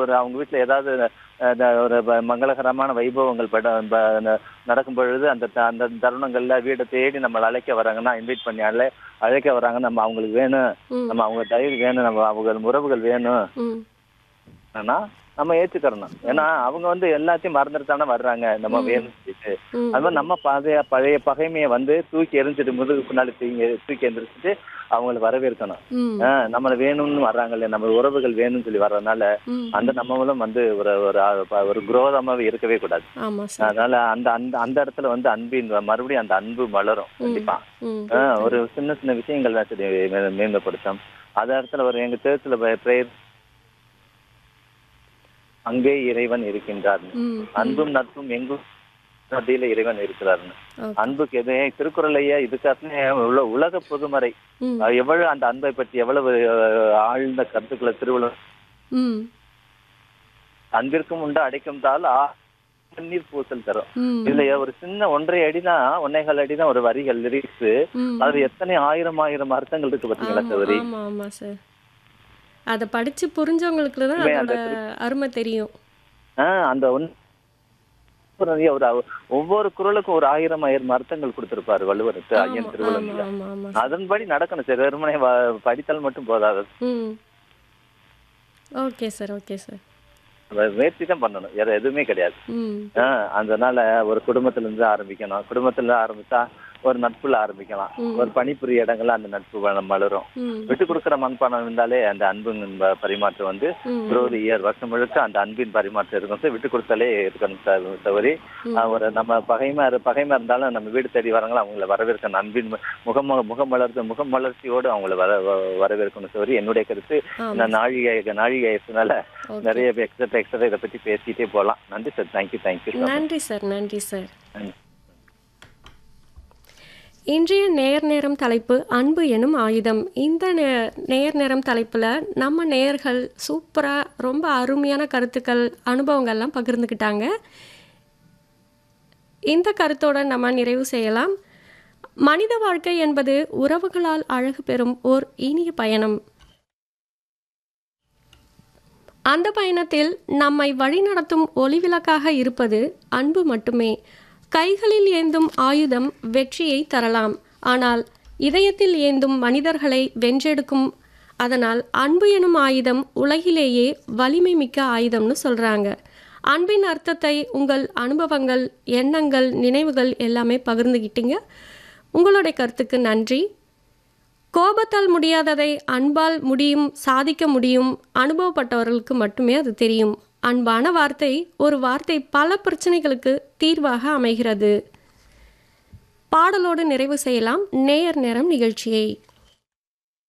ஒரு அவங்க வீட்டுல ஏதாவது அஹ், இந்த ஒரு ப- மங்களகரமான வைபவங்கள் பட ப- ந- நடக்கும் பொழுது அந்த த- அந்த தருணங்கள்ல வீடை தேடி நம்மளை அழைக்க வராங்கன்னா இன்வைட் பண்ணி அழை அழைக்க வராங்க நம்ம அவங்களுக்கு வேணும் ம் நம்ம அவங்க தயிர் வேணும் நம்ம அவங்க உறவுகள் வேணும் ம் ஆனா நம்ம ஏத்துக்கிறணும் ஏன்னா அவங்க வந்து எல்லாத்தையும் மறந்துட்டு தானே வர்றாங்க நம்ம வேணும்னு சொல்லிட்டு ம் அது மாதிரி நம்ம பழைய பழைய பகைமையை வந்து தூக்கி எறிஞ்சிட்டு முதுகு பின்னாடி தூக்கி தூக்கி எந்திரிச்சிட்டு அவங்கள வரவேற்கணும் ம் ஆஹ் நம்மள வேணும்னு வர்றாங்கல்ல நம்ம உறவுகள் வேணும்னு சொல்லி வர்றதுனால ம் அந்த நம்மளும் வந்து ஒரு ஒரு ஆ- ஒரு குரோதமாவே இருக்கவே கூடாது ஆமா சார் அதனால அந்த அந்த அந்த இடத்துல வந்து அன்பின் மறுபடியும் அந்த அன்பு மலரும் கண்டிப்பா ம் ஆஹ் ஒரு சின்ன சின்ன விஷயங்கள் தான் சரி மே- மேன்மைப்படுத்தும் அந்த இடத்துல ஒரு எங்க தேர்த்துல பிரேயர் அங்கே இறைவன் இருக்கின்றார் ம் அன்பும் நட்பும் எங்கும் மத்தியில இறைவன் இருக்கிறார்னு ஓகே அன்புக்கு எது திருக்குறளையே இதுக்காக உல உலக பொதுமறை ம் அஹ் எவ்வளவு அந்த அன்பை பற்றி எவ்வளவு அஹ், ஆழ்ந்த கருத்துக்களை திருவள்ளுவர் ம் அன்பிற்கும் உண்டு அடைக்கும் தாள் ஆ தண்ணீர் பூசல் தரும் ம் இதுல ஒரு சின்ன ஒன்றரை அடிதான் ஒன்னேகால் அடிதான் ஒரு வரிகள் லிரிக்ஸ் ம் அது எத்தனை ஆயிரம் ஆயிரம் அர்த்தங்கள் இருக்கு பாத்தீங்களா ஆமா சவரி ஆமா ஆமா சார் அதை படிச்சு புரிஞ்சவங்களுக்கு தான் உண்மையா அதோட அந்த அருமை தெரியும் ஆஹ் அந்த ஒன் நிறைய ஒரு அவ- ஒவ்வொரு குரலுக்கும் ஒரு ஆயிரம் ஆயிரம் அர்த்தங்கள் கொடுத்திருப்பாரு வள்ளுவருக்கு ஆமா ஐயன் ஆமா திருவள்ளுவர் ஆமா ஆமா அதன்படி நடக்கணும் சரி வெறுமனே வ- படித்தால் மட்டும் போதாது ம் ஓகே சார் ஓகே சார் முயற்சி தான் பண்ணணும் வேற எதுவுமே கிடையாது ம் ஆஹ் அதனால ஒரு குடும்பத்துல இருந்து ஆரம்பிக்கணும் குடும்பத்துல இருந்து ஆரம்பிச்சா ஒரு நட்புல ஆரம்பிக்கலாம் ம். ஒரு பணிபுரிய இடங்கள்ல அந்த நட்பு வள- மலரும் ம் விட்டு கொடுக்குற மண்பானம் இருந்தாலே அந்த அன்பின் ப- பரிமாற்றம் வந்து ம் இருபது இயர் வருஷம் முழுக்க அந்த அன்பின் பரிமாற்றம் இருக்கும் சார் விட்டு கொடுத்தாலே இருக்கணும் சார் தவறி ம். ஒரு நம்ம பகைமா இரு- பகைமா இருந்தாலும் நம்ம வீடு தேடி வராங்களோ அவங்கள வரவேற்கணும் அன்பின் மு- முகம் முகம் வளர்த்து முகம் வளர்ச்சியோடு அவங்கள வர வ- வரவேற்கணும் சரி என்னுடைய கருத்து ஆமா இந்த நாழிகை நாழிகை ஆயிடுச்சுனால ஓகே நிறைய எக்ஸட்ரா எக்ஸட்ரா இதை பத்தி பேசிட்டே போகலாம் நன்றி சார் தேங்க்யூ தேங்க்யூ சார் நன்றி சார் நன்றி சார் நன்றி. இன்றைய நேர் நேரம் தலைப்பு அன்பு எனும் ஆயுதம் இந்த நே நேர் நேரம் தலைப்பில் நம்ம நேயர்கள் சூப்பராக ரொம்ப அருமையான கருத்துக்கள் அனுபவங்கள்லாம் பகிர்ந்துக்கிட்டாங்க இந்த கருத்தோட நம்ம நிறைவு செய்யலாம் மனித வாழ்க்கை என்பது உறவுகளால் அழகு பெறும் ஓர் இனிய பயணம் அந்த பயணத்தில் நம்மை வழிநடத்தும் ஒளிவிளக்காக இருப்பது அன்பு மட்டுமே கைகளில் ஏந்தும் ஆயுதம் வெற்றியை தரலாம் ஆனால் இதயத்தில் ஏந்தும் மனிதர்களை வென்றெடுக்கும் அதனால் அன்பு எனும் ஆயுதம் உலகிலேயே வலிமை மிக்க ஆயுதம்னு சொல்கிறாங்க அன்பின் அர்த்தத்தை உங்கள் அனுபவங்கள் எண்ணங்கள் நினைவுகள் எல்லாமே பகிர்ந்துக்கிட்டீங்க உங்களுடைய கருத்துக்கு நன்றி கோபத்தால் முடியாததை அன்பால் முடியும் சாதிக்க முடியும் அனுபவப்பட்டவர்களுக்கு மட்டுமே அது தெரியும் அன்பான வார்த்தை ஒரு வார்த்தை பல பிரச்சனைகளுக்கு தீர்வாக அமைகிறது பாடலோடு நிறைவு செய்யலாம் நேயர் நேரம் நிகழ்ச்சியை